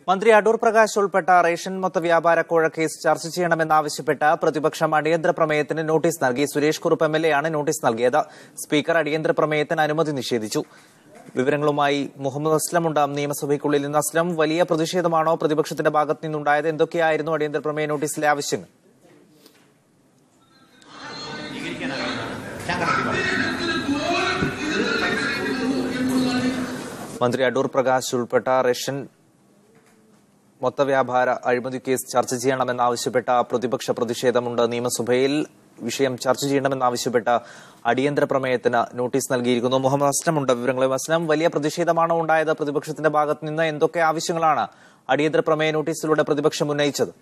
മന്ത്രി അടൂർ പ്രകാശ് ഉൾപ്പെട്ട റേഷൻ മൊത്ത വ്യാപാര കോഴ കേസ് ചർച്ച ചെയ്യണമെന്നാവശ്യപ്പെട്ട് പ്രതിപക്ഷം അടിയന്തര പ്രമേയത്തിന് നോട്ടീസ് നൽകി Suresh Kurup M L A ആണ് നോട്ടീസ് നൽകിയത് സ്പീക്കർ അടിയന്തര പ്രമേയത്തിന് അനുമതി നിഷേധിച്ചു വിവരങ്ങളുമായി മുഹമ്മദ് അസ്ലമുണ്ട് നിയമസഭയ്ക്കുള്ളിൽ നിന്ന് അസ്ലം വലിയ പ്രതിഷേധമാണോ പ്രതിപക്ഷത്തിന്റെ ഭാഗത്ത് നിന്നുണ്ടായത് എന്തൊക്കെയായിരുന്നു അടിയന്തര പ്രമേയ നോട്ടീസിലെ ആവശ്യങ്ങൾ മന്ത്രി അടൂർ പ്രകാശ് ഉൾപ്പെട്ട റേഷൻ മൊത്ത വ്യാപാര അഴിമതി കേസ് ചർച്ച ചെയ്യണമെന്നാവശ്യപ്പെട്ട പ്രതിപക്ഷ പ്രതിഷേധമുണ്ട് നിയമസഭയിൽ വിഷയം ചർച്ച ചെയ്യണമെന്നാവശ്യപ്പെട്ട അടിയന്തര പ്രമേയത്തിന് നോട്ടീസ് നൽകിയിരിക്കുന്നു മുഹമ്മദ് അസ്ലമുണ്ട് വിവരങ്ങളും അസ്ലം വലിയ പ്രതിഷേധമാണോ ഉണ്ടായത് പ്രതിപക്ഷത്തിന്റെ ഭാഗത്ത് നിന്ന് എന്തൊക്കെ ആവശ്യങ്ങളാണ് അടിയന്തര പ്രമേയ നോട്ടീസിലൂടെ പ്രതിപക്ഷം ഉന്നയിച്ചത്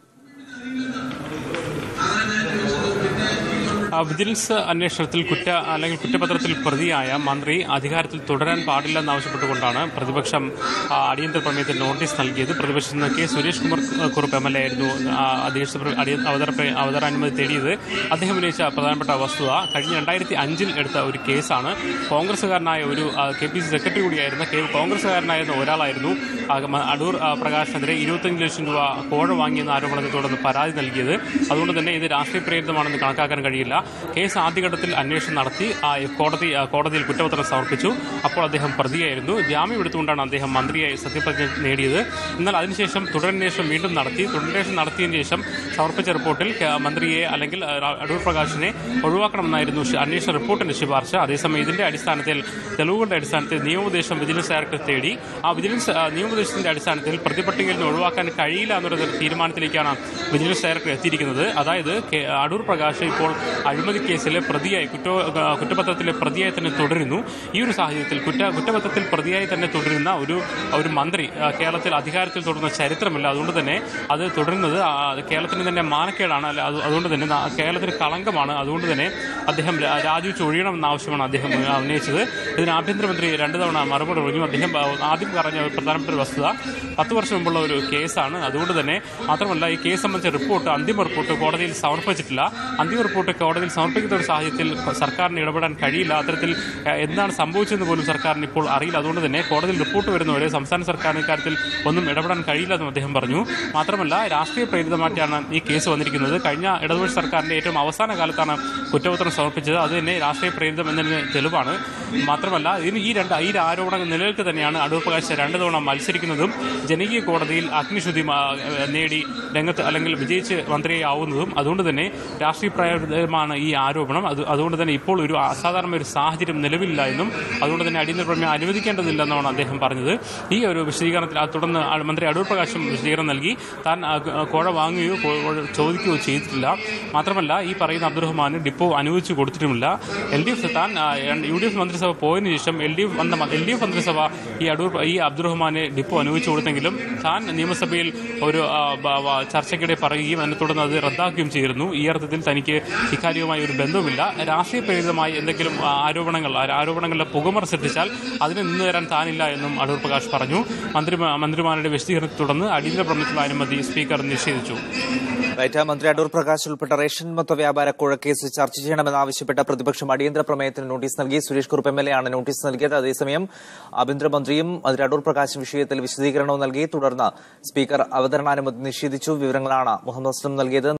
ആ, വിജിലൻസ് അന്വേഷണത്തിൽ കുറ്റ അല്ലെങ്കിൽ കുറ്റപത്രത്തിൽ പ്രതിയായ മന്ത്രി അധികാരത്തിൽ തുടരാൻ പാടില്ലെന്നാവശ്യപ്പെട്ടുകൊണ്ടാണ് പ്രതിപക്ഷം ആ, അടിയന്തര പ്രമേയത്തിൽ നോട്ടീസ് നൽകിയത് പ്രതിപക്ഷത്തിൽ നിന്ന് K Suresh Kumar Kurup M L A ആയിരുന്നു ആ, അധ്യക്ഷ പ്ര- അടിയ- അവതര പ്ര- അവതരാനുമതി തേടിയത് അദ്ദേഹം ഉന്നയിച്ച പ്രധാനപ്പെട്ട വസ്തുത കഴിഞ്ഞ രണ്ടായിരത്തി അഞ്ചിൽ എടുത്ത ഒരു കേസാണ് കോൺഗ്രസുകാരനായ ഒരു കെ പി സി സെക്രട്ടറി കൂടിയായിരുന്ന കെ കോൺഗ്രസുകാരനായിരുന്ന ഒരാളായിരുന്നു ആ, മ- അടൂർ ആ, പ്രകാശിനെതിരെ ഇരുപത്തഞ്ച് ലക്ഷം രൂപ കോഴ വാങ്ങിയെന്ന ആരോപണത്തെ തുടർന്ന് പരാതി നൽകിയത് അതുകൊണ്ട് തന്നെ ഇത് രാഷ്ട്രീയ പ്രേരിതമാണെന്ന് കണക്കാക്കാൻ കഴിയില്ല കേസ് ആദ്യഘട്ടത്തിൽ അന്വേഷണം നടത്തി ആ, കോടതി ആ, കോടതിയിൽ കുറ്റപത്രം സമർപ്പിച്ചു അപ്പോൾ അദ്ദേഹം പ്രതിയായിരുന്നു ജാമ്യം എടുത്തുകൊണ്ടാണ് അദ്ദേഹം മന്ത്രിയായി സത്യപ്രതിജ്ഞ നേടിയത് എന്നാൽ അതിനുശേഷം തുടരന്വേഷണം വീണ്ടും നടത്തി തുടരന്വേഷണം നടത്തിയതിനു ശേഷം സമർപ്പിച്ച റിപ്പോർട്ടിൽ ക- മന്ത്രിയെ അല്ലെങ്കിൽ ആ, അടൂർ പ്രകാശിനെ ഒഴിവാക്കണമെന്നായിരുന്നു ശ- അന്വേഷണ റിപ്പോർട്ടിന്റെ ശുപാർശ അതേസമയം ഇതിന്റെ അടിസ്ഥാനത്തിൽ തെളിവുകളുടെ അടിസ്ഥാനത്തിൽ നിയമോപദേശം വിജിലൻസ് ഡയറക്ടർ തേടി ആ വിജിലൻസ് ആ, നിയമോപദേശത്തിന്റെ അടിസ്ഥാനത്തിൽ പ്രതിപട്ടികയിൽ നിന്ന് ഒഴിവാക്കാൻ കഴിയില്ല എന്നൊരു തീരുമാനത്തിലേക്കാണ് വിജിലൻസ് ഡയറക്ടർ എത്തിയിരിക്കുന്നത് അതായത് കെ- അടൂർ പ്രകാശ് ഇപ്പോൾ അഴിമതി കേസിലെ പ്രതിയായി കുറ്റ കുറ്റപത്രത്തിലെ പ്രതിയായി തന്നെ തുടരുന്നു ഈ ഒരു സാഹചര്യത്തിൽ കുറ്റ കുറ്റപത്രത്തിൽ പ്രതിയായി തന്നെ തുടരുന്ന ഒരു ഒരു മന്ത്രി ആ, കേരളത്തിൽ അധികാരത്തിൽ തുടരുന്ന ചരിത്രമില്ല അതുകൊണ്ട് തന്നെ അത് തുടരുന്നത് ആ, കേരളത്തിന് തന്നെ മാനക്കേടാണ് അല്ല അത് അതുകൊണ്ട് തന്നെ നാ- കേരളത്തിന് കളങ്കമാണ് അതുകൊണ്ട് തന്നെ അദ്ദേഹം രാ- രാജിവെച്ച് ഒഴിയണമെന്ന ആവശ്യമാണ് അദ്ദേഹം ആ, ഉന്നയിച്ചത് ഇതിന് ആഭ്യന്തരമന്ത്രി രണ്ടു തവണ മറുപടി പറഞ്ഞു അദ്ദേഹം ആ, ആദ്യം പറഞ്ഞ ഒരു പ്രധാനപ്പെട്ട ഒരു വസ്തുത പത്ത് വർഷം മുമ്പുള്ള ഒരു കേസാണ് അതുകൊണ്ട് തന്നെ മാത്രമല്ല ഈ കേസ് സംബന്ധിച്ച റിപ്പോർട്ട് അന്തിമ റിപ്പോർട്ട് കോടതിയിൽ സമർപ്പിച്ചിട്ടില്ല അന്തിമ റിപ്പോർട്ട് കോടതിയിൽ സമർപ്പിക്കുന്ന ഒരു സാഹചര്യത്തിൽ സർക്കാരിന് ഇടപെടാൻ കഴിയില്ല അത്തരത്തിൽ ആ, എന്താണ് സംഭവിച്ചതെന്ന് പോലും സർക്കാരിന് ഇപ്പോൾ അറിയില്ല അതുകൊണ്ട് തന്നെ കോടതിയിൽ റിപ്പോർട്ട് വരുന്നവരെ സംസ്ഥാന സർക്കാരിന് ഇക്കാര്യത്തിൽ ഒന്നും ഇടപെടാൻ കഴിയില്ലെന്നും അദ്ദേഹം പറഞ്ഞു മാത്രമല്ല രാഷ്ട്രീയ പ്രേരിതമായിട്ടാണ് ഈ കേസ് വന്നിരിക്കുന്നത് കഴിഞ്ഞ ഇടതുപക്ഷ സർക്കാരിന്റെ ഏറ്റവും അവസാന കാലത്താണ് കുറ്റപത്രം സമർപ്പിച്ചത് അത് തന്നെ രാഷ്ട്രീയ പ്രേരിതം എന്നതിന് തെളിവാണ് മാത്രമല്ല ഇതിന് ഈ രണ്ട് ഈ ആരോപണങ്ങൾ നിലനിൽക്കെ തന്നെയാണ് അടൂർ പ്രകാശ് രണ്ടു തവണ മത്സരിക്കുന്നതും ജനകീയ കോടതിയിൽ അഗ്നിശുദ്ധി മാ- നേടി രംഗത്ത് അല്ലെങ്കിൽ വിജയിച്ച് മന്ത്രിയാവുന്നതും അതുകൊണ്ട് തന്നെ രാഷ്ട്രീയ പ്രേരിതമാണ് ഈ ആരോപണം അത് അതുകൊണ്ട് തന്നെ ഇപ്പോൾ ഒരു അസാധാരണ ഒരു സാഹചര്യം നിലവിലില്ല എന്നും അതുകൊണ്ട് തന്നെ അടിയന്തര പ്രമേയം അനുവദിക്കേണ്ടതില്ലെന്നാണ് അദ്ദേഹം പറഞ്ഞത് ഈ ഒരു വിശദീകരണത്തിൽ അത് തുടർന്ന് ആ മന്ത്രി അടൂർ പ്രകാശും വിശദീകരണം നൽകി താൻ ആ, ക- കോഴ വാങ്ങുകയോ കോഴ ചോദിക്കുകയോ ചെയ്തിട്ടില്ല മാത്രമല്ല ഈ പറയുന്ന അബ്ദുറഹ്മാന് ഡിപ്പോ അനുവദിച്ചു കൊടുത്തിട്ടുമില്ല എൽ ഡി എഫ് താൻ ആ, യു ഡി എഫ് മന്ത്രിസഭ പോയതിനു ശേഷം എൽ ഡി എഫ് വന്ന എൽ ഡി എഫ് മന്ത്രിസഭ ഈ അടൂർ ഈ അബ്ദുറഹ്മാന് ഡിപ്പോ അനുവദിച്ചു കൊടുത്തെങ്കിലും താൻ നിയമസഭയിൽ ഒരു ആ, ബ- ബ- ചർച്ചയ്ക്കിടെ പറയുകയും അതിനെ തുടർന്ന് അത് റദ്ദാക്കുകയും ചെയ്തിരുന്നു ഈ അർത്ഥത്തിൽ തനിക്ക് ഇക്കാര്യവുമായി ഒരു ബന്ധവുമില്ല രാഷ്ട്രീയ പ്രേരിതമായി എന്തെങ്കിലും ആ, ആരോപണങ്ങൾ ആ ആരോപണങ്ങളുടെ പുകമറ സൃഷ്ടിച്ചാൽ അതിന് നിന്ന് തരാൻ താനില്ല എന്നും അടൂർ പ്രകാശ് പറഞ്ഞു മന്ത്രി മന്ത്രിമാരുടെ വിശദീകരണത്തെ തുടർന്ന് അടിയന്തര പ്രമേയത്തിലുള്ള അനുമതി സ്പീക്കർ നിഷേധിച്ചു റൈറ്റ് മന്ത്രി അടൂർ പ്രകാശ് ഉൾപ്പെട്ട റേഷൻ മൊത്ത വ്യാപാര കോഴ കേസ് ചർച്ച ചെയ്യണമെന്നാവശ്യപ്പെട്ട പ്രതിപക്ഷം അടിയന്തര പ്രമേയത്തിന് നോട്ടീസ് നൽകി Suresh Kurup M L A ആണ് നോട്ടീസ് നൽകിയത് അതേസമയം ആഭ്യന്തരമന്ത്രിയും മന്ത്രി അടൂർ പ്രകാശ് വിഷയത്തിൽ വിശദീകരണവും നൽകി തുടർന്ന് സ്പീക്കർ അവതരണാനുമതി നിഷേധിച്ചു വിവരങ്ങളാണ് മുഹമ്മദ് അസ്ലം നൽകിയത്